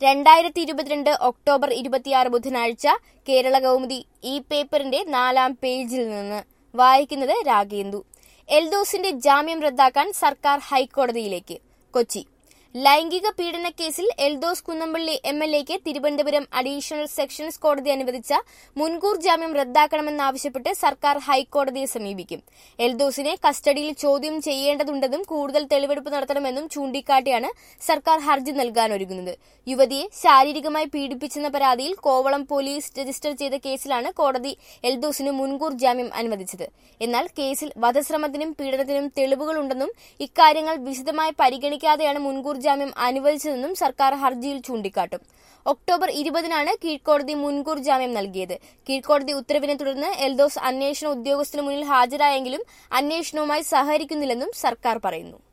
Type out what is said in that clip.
രണ്ടായിരത്തി ഇരുപത്തിരണ്ട് ഒക്ടോബർ ഇരുപത്തിയാറ് ബുധനാഴ്ച കേരള കൗമുദി ഈ പേപ്പറിന്റെ നാലാം പേജിൽ നിന്ന് വായിക്കുന്നത് രാഗേന്ദു എൽദോസിന്റെ ജാമ്യം റദ്ദാക്കാൻ സർക്കാർ ഹൈക്കോടതിയിലേക്ക് കൊച്ചി ലൈംഗിക പീഡന കേസിൽ എൽദോസ് കുന്നമ്പള്ളി എം എൽ എക്ക് തിരുവനന്തപുരം അഡീഷണൽ സെഷൻസ് കോടതി അനുവദിച്ച മുൻകൂർ ജാമ്യം റദ്ദാക്കണമെന്നാവശ്യപ്പെട്ട് സർക്കാർ ഹൈക്കോടതിയെ സമീപിക്കും എൽദോസിനെ കസ്റ്റഡിയിൽ ചോദ്യം ചെയ്യേണ്ടതുണ്ടെന്നും കൂടുതൽ തെളിവെടുപ്പ് നടത്തണമെന്നും ചൂണ്ടിക്കാട്ടിയാണ് സർക്കാർ ഹർജി നൽകാനൊരുങ്ങുന്നത് യുവതിയെ ശാരീരികമായി പീഡിപ്പിച്ചെന്ന പരാതിയിൽ കോവളം പോലീസ് രജിസ്റ്റർ ചെയ്ത കേസിലാണ് കോടതി എൽദോസിന് മുൻകൂർ ജാമ്യം അനുവദിച്ചത് എന്നാൽ കേസിൽ വധശ്രമത്തിനും പീഡനത്തിനും തെളിവുകളുണ്ടെന്നും ഇക്കാര്യങ്ങൾ വിശദമായി പരിഗണിക്കാതെയാണ് മുൻകൂർ ജാമ്യം അനുവദിച്ചതെന്നും സർക്കാർ ഹർജിയിൽ ചൂണ്ടിക്കാട്ടും ഒക്ടോബർ ഇരുപതിനാണ് കീഴ്ക്കോടതി മുൻകൂർ ജാമ്യം നൽകിയത് കീഴ്ക്കോടതി ഉത്തരവിനെ തുടർന്ന് എൽദോസ് അന്വേഷണ ഉദ്യോഗസ്ഥന് മുന്നിൽ ഹാജരായെങ്കിലും അന്വേഷണവുമായി സഹകരിക്കുന്നില്ലെന്നും സർക്കാർ പറയുന്നു